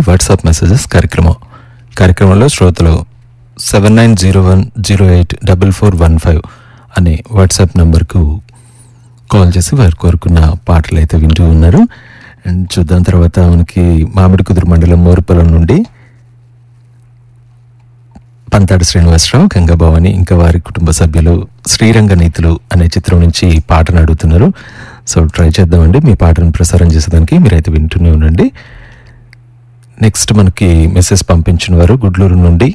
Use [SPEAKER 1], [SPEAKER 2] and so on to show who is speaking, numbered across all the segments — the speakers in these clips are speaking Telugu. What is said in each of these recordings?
[SPEAKER 1] వాట్సాప్ మెసేజెస్ కార్యక్రమం కార్యక్రమంలో శ్రోతలు seven nine zero one zero eight double four one five అనే వాట్సాప్ నంబర్కు కాల్ చేసి వారు కోరుకున్న పాటలు అయితే వింటూ ఉన్నారు అండ్ చూద్దాం తర్వాత మనకి మామిడి కుదురు మండలం మోరుపొలం నుండి పంతాడు శ్రీనివాసరావు గంగాభవాని ఇంకా వారి కుటుంబ సభ్యులు శ్రీరంగ నీతులు అనే చిత్రం నుంచి ఈ పాటను అడుగుతున్నారు సో ట్రై చేద్దామండి మీ పాటను ప్రసారం చేసేదానికి మీరైతే వింటూనే ఉండండి నెక్స్ట్ మనకి మెసేజ్ పంపించిన వారు గుడ్లూరు నుండి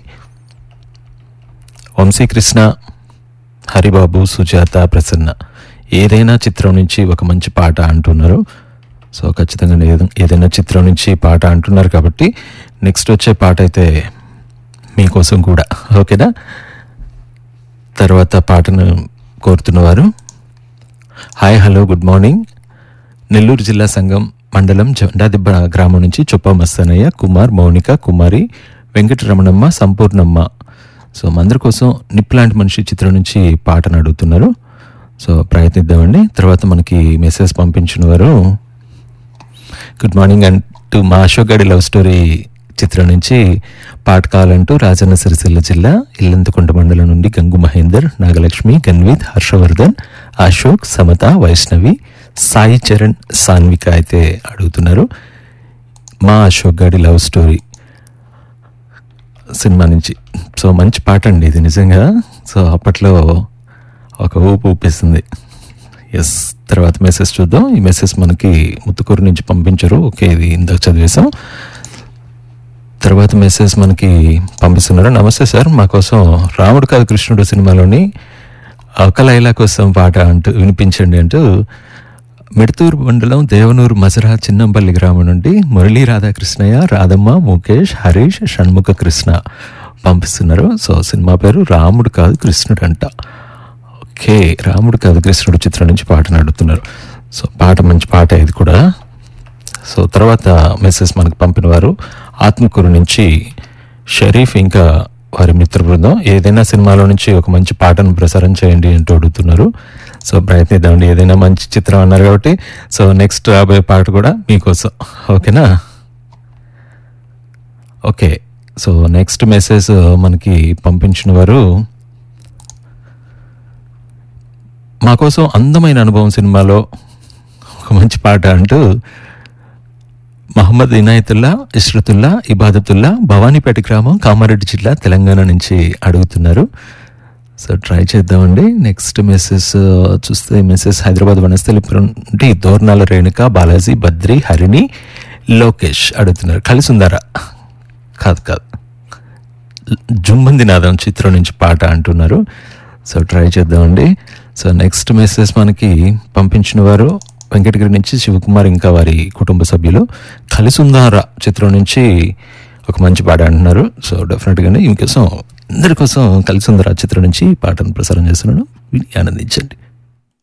[SPEAKER 1] వంశీకృష్ణ హరిబాబు సుజాత ప్రసన్న ఏదైనా చిత్రం నుంచి ఒక మంచి పాట అంటున్నారు సో ఖచ్చితంగా ఏద- ఏదైనా చిత్రం నుంచి పాట అంటున్నారు కాబట్టి నెక్స్ట్ వచ్చే పాట అయితే మీకోసం కూడా ఓకేనా తర్వాత పాటను కోరుతున్నవారు hi hello good morning Nellore జిల్లా సంఘం మండలం జెండాదిబ్బ గ్రామం నుంచి చొప్ప మస్తనయ్య కుమార్ మౌనిక కుమారి వెంకటరమణమ్మ సంపూర్ణమ్మ సో మందరి కోసం నిప్లాంటి మనిషి చిత్రం నుంచి పాటను అడుగుతున్నారు సో ప్రయత్నిద్దామండి తర్వాత మనకి మెసేజ్ పంపించిన వారు గుడ్ మార్నింగ్ అంటూ మా అశోక్ గడి లవ్ స్టోరీ చిత్రం నుంచి పాట కావాలంటూ రాజన్న సిరిసిల్ల జిల్లా ఇల్లంతకుంట మండలం నుండి గంగు మహేందర్ నాగలక్ష్మి గన్విత్ హర్షవర్ధన్ అశోక్ సమత వైష్ణవి సాయి చరణ్ సాన్విక అయితే అడుగుతున్నారు మా అశోక్ గడి లవ్ స్టోరీ సినిమా నుంచి సో మంచి పాట అండి ఇది నిజంగా సో అప్పట్లో ఒక ఊపు ఊపిస్తుంది ఎస్ తర్వాత మెసేజ్ చూద్దాం ఈ మెసేజ్ మనకి ముత్తుకూరు నుంచి పంపించరు ఓకే ఇది ఇందాక చదివేశాం తర్వాత మెసేజ్ మనకి పంపిస్తున్నారు నమస్తే సార్ మా కోసం రాముడు కాదు కృష్ణుడు సినిమాలోని ఒక లైలా కోసం పాట అంటూ వినిపించండి అంటూ మిడతూరు మండలం దేవనూరు మజరా చిన్నంపల్లి గ్రామం నుండి మురళీ రాధాకృష్ణయ్య రాధమ్మ ముఖేష్ హరీష్ షణ్ముఖ కృష్ణ పంపిస్తున్నారు సో సినిమా పేరు రాముడు కాదు కృష్ణుడు అంట ఓకే రాముడు కాదు కృష్ణుడు చిత్రం నుంచి పాటను అడుగుతున్నారు సో పాట మంచి పాట ఇది కూడా సో తర్వాత మెసేజ్ మనకు పంపిన వారు ఆత్మకూరు నుంచి షరీఫ్ ఇంకా వారి మిత్ర బృందం ఏదైనా సినిమాలో నుంచి ఒక మంచి పాటను ప్రసారం చేయండి అంటూ అడుగుతున్నారు సో ప్రయత్నిద్దామండి ఏదైనా మంచి చిత్రం అన్నారు కాబట్టి సో నెక్స్ట్ రాబోయే పాట కూడా మీకోసం ఓకేనా ఓకే సో నెక్స్ట్ మెసేజ్ మనకి పంపించిన వారు మా కోసం అందమైన అనుభవం సినిమాలో ఒక మంచి పాట అంటూ మహమ్మద్ ఇనాయతుల్లా ఇష్రతుల్లా ఇబాదతుల్లా భవానీపేట గ్రామం కామారెడ్డి జిల్లా తెలంగాణ నుంచి అడుగుతున్నారు సో ట్రై చేద్దామండి నెక్స్ట్ మెసేజ్ చూస్తే మెసేజ్ హైదరాబాద్ వనస్థలిపురం నుండి దోర్నాల రేణుక బాలాజీ బద్రి హరిణి లోకేష్ అడుగుతున్నారు కలిసి ఉందారా కాదు కాదు జుమ్మంది నాదం చిత్రం నుంచి పాట అంటున్నారు సో ట్రై చేద్దామండి సో నెక్స్ట్ మెసేజ్ మనకి పంపించిన వారు వెంకటగిరి నుంచి శివకుమార్ ఇంకా వారి కుటుంబ సభ్యులు కలిసుందారా చిత్రం నుంచి ఒక మంచి పాట అంటున్నారు సో డెఫినెట్గానే ఇంకోసం అందరి కోసం కలిసుందరా చిత్రం నుంచి ఈ పాటను ప్రసారం చేస్తున్నాను విని ఆనందించండి